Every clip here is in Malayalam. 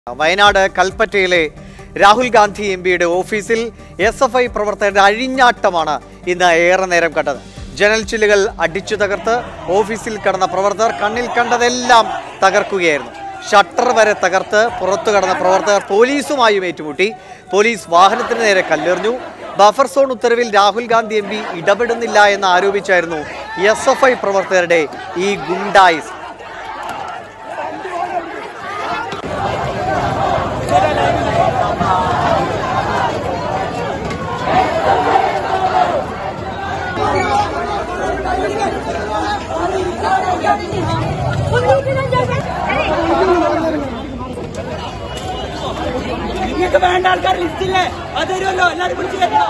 വയനാട് കൽപ്പറ്റയിലെ രാഹുൽ ഗാന്ധി എം പിയുടെ ഓഫീസിൽ എസ് എഫ് ഐ പ്രവർത്തകരുടെ അഴിഞ്ഞാട്ടമാണ് ഇന്ന് ഏറെ നേരം കണ്ടത് ജനൽ ചില്ലുകൾ അടിച്ചു തകർത്ത് ഓഫീസിൽ കടന്ന പ്രവർത്തകർ കണ്ണിൽ കണ്ടതെല്ലാം തകർക്കുകയായിരുന്നു ഷട്ടർ വരെ തകർത്ത് പുറത്തു കടന്ന പ്രവർത്തകർ പോലീസുമായും ഏറ്റുമുട്ടി പോലീസ് വാഹനത്തിന് നേരെ കല്ലെറിഞ്ഞു ബഫർ സോൺ ഉത്തരവിൽ രാഹുൽ ഗാന്ധി എം പി ഇടപെടുന്നില്ല എന്ന് ആരോപിച്ചായിരുന്നു എസ് എഫ് ഐ പ്രവർത്തകരുടെ ഈ ഗുണ്ടായിസ് നിങ്ങൾക്ക് വേണ്ട ആൾക്കാർ ലിസ്റ്റില്ലേ അത് തരുമല്ലോ എല്ലാരും വിളിച്ചു കേട്ടോ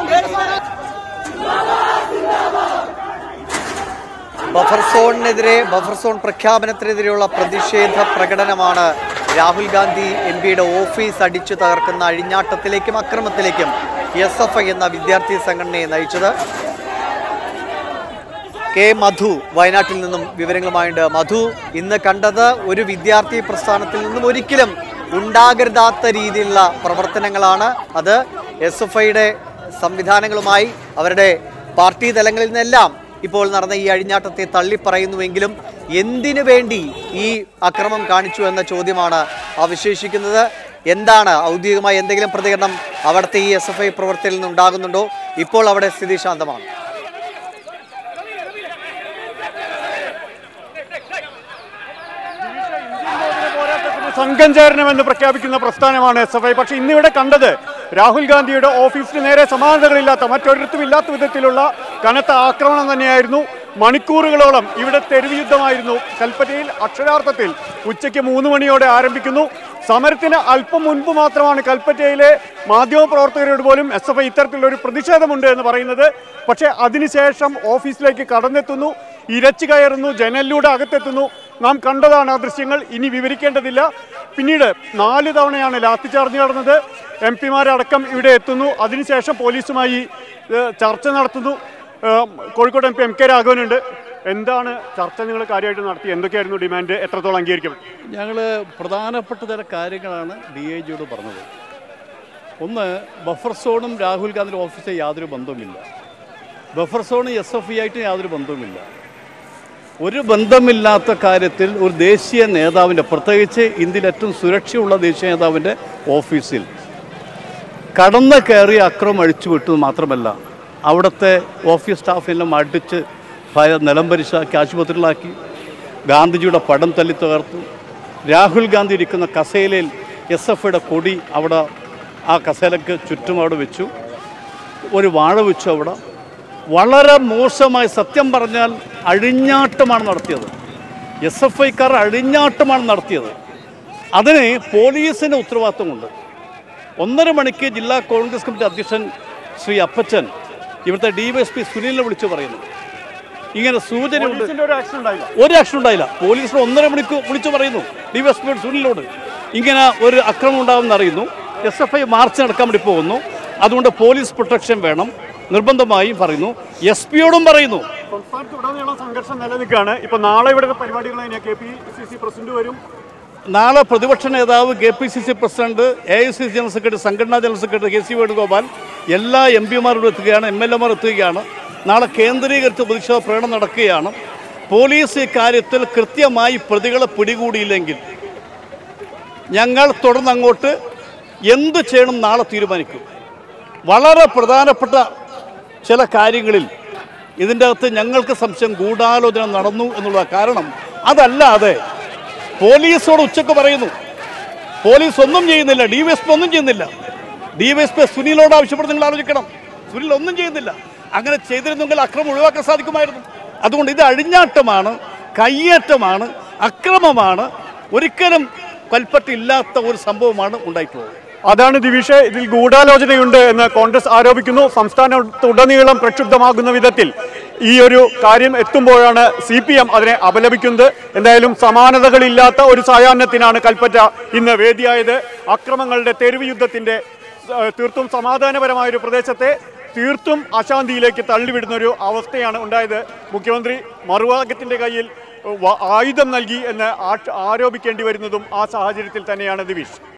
ബഫർ സോണിനെതിരെ ബഫർ സോൺ പ്രഖ്യാപനത്തിനെതിരെയുള്ള പ്രതിഷേധ പ്രകടനമാണ് രാഹുൽ ഗാന്ധി എം പിയുടെ ഓഫീസ് അടിച്ചു തകർക്കുന്ന അഴിഞ്ഞാട്ടത്തിലേക്കും അക്രമത്തിലേക്കും എസ് എഫ് ഐ എന്ന വിദ്യാർത്ഥി സംഘടനയെ നയിച്ചത് കെ മധു വയനാട്ടിൽ നിന്നും വിവരങ്ങളുമായുണ്ട് മധു ഇന്ന് കണ്ടത് ഒരു വിദ്യാർത്ഥി പ്രസ്ഥാനത്തിൽ നിന്നും ഒരിക്കലും ഉണ്ടാകരുതാത്ത രീതിയിലുള്ള പ്രവർത്തനങ്ങളാണ് അത് എസ് എഫ് ഐയുടെ സംവിധാനങ്ങളുമായി അവരുടെ പാർട്ടി തലങ്ങളിൽ നിന്നെല്ലാം ഇപ്പോൾ നടന്ന ഈ അഴിഞ്ഞാട്ടത്തെ തള്ളിപ്പറയുന്നുവെങ്കിലും എന്തിനു വേണ്ടി ഈ അക്രമം കാണിച്ചു എന്ന ചോദ്യമാണ് അവശേഷിക്കുന്നത് എന്താണ് ഔദ്യോഗികമായി എന്തെങ്കിലും പ്രതികരണം അവിടുത്തെ ഈ എസ് എഫ് ഐ പ്രവർത്തകരിൽ നിന്ന് ഉണ്ടാകുന്നുണ്ടോ ഇപ്പോൾ അവിടെ സ്ഥിതി ശാന്തമാണ് സംഘം ചേരണമെന്ന് പ്രഖ്യാപിക്കുന്ന പ്രസ്ഥാനമാണ് എസ് എഫ് ഐ പക്ഷേ ഇന്നിവിടെ കണ്ടത് രാഹുൽ ഗാന്ധിയുടെ ഓഫീസിന് നേരെ സമാനതകളില്ലാത്ത മറ്റൊരിടത്തും ഇല്ലാത്ത വിധത്തിലുള്ള കനത്ത ആക്രമണം തന്നെയായിരുന്നു മണിക്കൂറുകളോളം ഇവിടെ തെരുവ് യുദ്ധമായിരുന്നു കൽപ്പറ്റയിൽ അക്ഷരാർത്ഥത്തിൽ ഉച്ചയ്ക്ക് മൂന്ന് മണിയോടെ ആരംഭിക്കുന്നു സമരത്തിന് അല്പം മുൻപ് മാത്രമാണ് കൽപ്പറ്റയിലെ മാധ്യമപ്രവർത്തകരോട് പോലും എസ് എഫ് ഐ ഇത്തരത്തിലുള്ള ഒരു പ്രതിഷേധമുണ്ട് എന്ന് പറയുന്നത് പക്ഷേ അതിനുശേഷം ഓഫീസിലേക്ക് കടന്നെത്തുന്നു ഇരച്ചു കയറുന്നു ജനലിലൂടെ അകത്തെത്തുന്നു നാം കണ്ടതാണ് ആ ദൃശ്യങ്ങൾ ഇനി വിവരിക്കേണ്ടതില്ല പിന്നീട് നാല് തവണയാണ് ലാത്തി ചാർജ് നടന്നത് എം പിമാരടക്കം ഇവിടെ എത്തുന്നു അതിനുശേഷം പോലീസുമായി ഏഹ്, ചർച്ച നടത്തുന്നു ഏഹ്, Kozhikode M P M K രാഘവനുണ്ട് എന്താണ് ചർച്ച നിങ്ങൾ കാര്യമായിട്ട് നടത്തി എന്തൊക്കെയായിരുന്നു ഡിമാൻഡ് എത്രത്തോളം അംഗീകരിക്കും ഞങ്ങൾ പ്രധാനപ്പെട്ട ചില കാര്യങ്ങളാണ് ഡി ഐ ജിയോട് പറഞ്ഞത് ഒന്ന് ബഫർ സോണും രാഹുൽ ഗാന്ധിയുടെ ഓഫീസിൽ യാതൊരു ബന്ധവുമില്ല ബഫർ സോണും എസ് എഫ് ഐ ആയിട്ട് യാതൊരു ബന്ധവുമില്ല ഒരു ബന്ധമില്ലാത്ത കാര്യത്തിൽ ഒരു ദേശീയ നേതാവിൻ്റെ പ്രത്യേകിച്ച് ഇന്ത്യയിൽ ഏറ്റവും സുരക്ഷയുള്ള ദേശീയ നേതാവിൻ്റെ ഓഫീസിൽ കടന്ന് കയറി അക്രമം അഴിച്ചു വിട്ടത് മാത്രമല്ല അവിടുത്തെ ഓഫീസ് സ്റ്റാഫിനെല്ലാം അടിച്ച് ഭയ നിലംപരിശാക്കി ആശുപത്രിയിലാക്കി ഗാന്ധിജിയുടെ പടം തല്ലി തകർത്തു രാഹുൽ ഗാന്ധി ഇരിക്കുന്ന കസേലയിൽ എസ് എഫ് ഐയുടെ കൊടി അവിടെ ആ കസേലയ്ക്ക് ചുറ്റും അവിടെ വെച്ചു ഒരു വാഴ വെച്ചു അവിടെ വളരെ മോശമായി സത്യം പറഞ്ഞാൽ അഴിഞ്ഞാട്ടമാണ് നടത്തിയത് എസ് എഫ് ഐക്കാർ അഴിഞ്ഞാട്ടമാണ് നടത്തിയത് അതിന് പോലീസിൻ്റെ ഉത്തരവാദിത്വമുണ്ട് ഒന്നര മണിക്ക് ജില്ലാ കോൺഗ്രസ് കമ്മിറ്റി അധ്യക്ഷൻ ശ്രീ അപ്പച്ചൻ ഇവിടുത്തെ ഡി വൈ എസ് പി സുനിലിനെ വിളിച്ചു പറയുന്നു ഇങ്ങനെ സൂചനയുണ്ട് പോലീസിന്റെ ഒരു ആക്ഷൻ ഉണ്ടായില്ല ഒരു ആക്ഷൻ ഉണ്ടായില്ല പോലീസിന് ഒന്നര മണിക്ക് വിളിച്ചു പറയുന്നു ഡി വൈ എസ് പി സുനിലോട് ഇങ്ങനെ ഒരു അക്രമം ഉണ്ടാകുമെന്ന് അറിയുന്നു എസ് എഫ് ഐ മാർച്ച് നടക്കാൻ വേണ്ടി പോകുന്നു അതുകൊണ്ട് പോലീസ് പ്രൊട്ടക്ഷൻ വേണം നിർബന്ധമായും പറയുന്നു എസ് പിയോടും പറയുന്നു സംസ്ഥാനത്ത് ഉടനീളം സംഘർഷം നിലനിൽക്കുകയാണ് ഇപ്പൊ നാളെ ഇവിടെ പരിപാടികൾ കഴിഞ്ഞാൽ K P C C president വരും നാളെ പ്രതിപക്ഷ നേതാവ് K P C C president A I C C general secretary സംഘടനാ general secretary K C Venugopal എല്ലാ എം പിമാരോടും എത്തുകയാണ് എം എൽ എമാർ എത്തുകയാണ് നാളെ കേന്ദ്രീകരിച്ച് പ്രതിഷേധ പ്രകടനം നടക്കുകയാണ് പോലീസ് ഇക്കാര്യത്തിൽ കൃത്യമായി പ്രതികളെ പിടികൂടിയില്ലെങ്കിൽ ഞങ്ങൾ തുടർന്ന് അങ്ങോട്ട് എന്ത് ചെയ്യണം നാളെ തീരുമാനിക്കും വളരെ പ്രധാനപ്പെട്ട ചില കാര്യങ്ങളിൽ ഇതിൻ്റെ അകത്ത് ഞങ്ങൾക്ക് സംശയം ഗൂഢാലോചന നടന്നു എന്നുള്ള കാരണം അതല്ലാതെ പോലീസോട് ഉച്ചക്ക് പറയുന്നു പോലീസ് ഒന്നും ചെയ്യുന്നില്ല ഡി വൈ എസ് പി ഒന്നും ചെയ്യുന്നില്ല ഡി വൈ എസ് പി സുനിലോട് ആവശ്യപ്പെട്ട് നിങ്ങൾ ആലോചിക്കണം സുനിൽ ഒന്നും ചെയ്യുന്നില്ല അങ്ങനെ ചെയ്തിരുന്നെങ്കിൽ അക്രമം ഒഴിവാക്കാൻ സാധിക്കുമായിരുന്നു അതുകൊണ്ട് ഇത് അഴിഞ്ഞാട്ടമാണ് കയ്യേറ്റമാണ് അക്രമമാണ് ഒരിക്കലും കൽപ്പറ്റില്ലാത്ത ഒരു സംഭവമാണ് ഉണ്ടായിട്ടുള്ളത് അതാണ് ദിവിഷെ ഇതിൽ ഗൂഢാലോചനയുണ്ട് എന്ന് കോൺഗ്രസ് ആരോപിക്കുന്നു സംസ്ഥാനത്തുടനീളം പ്രക്ഷുബ്ധമാകുന്ന വിധത്തിൽ ഈ ഒരു കാര്യം എത്തുമ്പോഴാണ് സി പി എം അതിനെ അപലപിക്കുന്നത് എന്തായാലും സമാനതകളില്ലാത്ത ഒരു സായാഹ്നത്തിനാണ് കൽപ്പറ്റ ഇന്ന് വേദിയായത് അക്രമങ്ങളുടെ തെരുവ് യുദ്ധത്തിന്റെ ഏഹ്, തീർത്തും സമാധാനപരമായ ഒരു പ്രദേശത്തെ തീർത്തും അശാന്തിയിലേക്ക് തള്ളിവിടുന്ന ഒരു അവസ്ഥയാണ് ഉണ്ടായത് മുഖ്യമന്ത്രി മറുഭാഗത്തിന്റെ കയ്യിൽ വ- ആയുധം നൽകി എന്ന് ആക്ഷ- ആരോപിക്കേണ്ടി വരുന്നതും ആ സാഹചര്യത്തിൽ തന്നെയാണ് ദിവിഷ്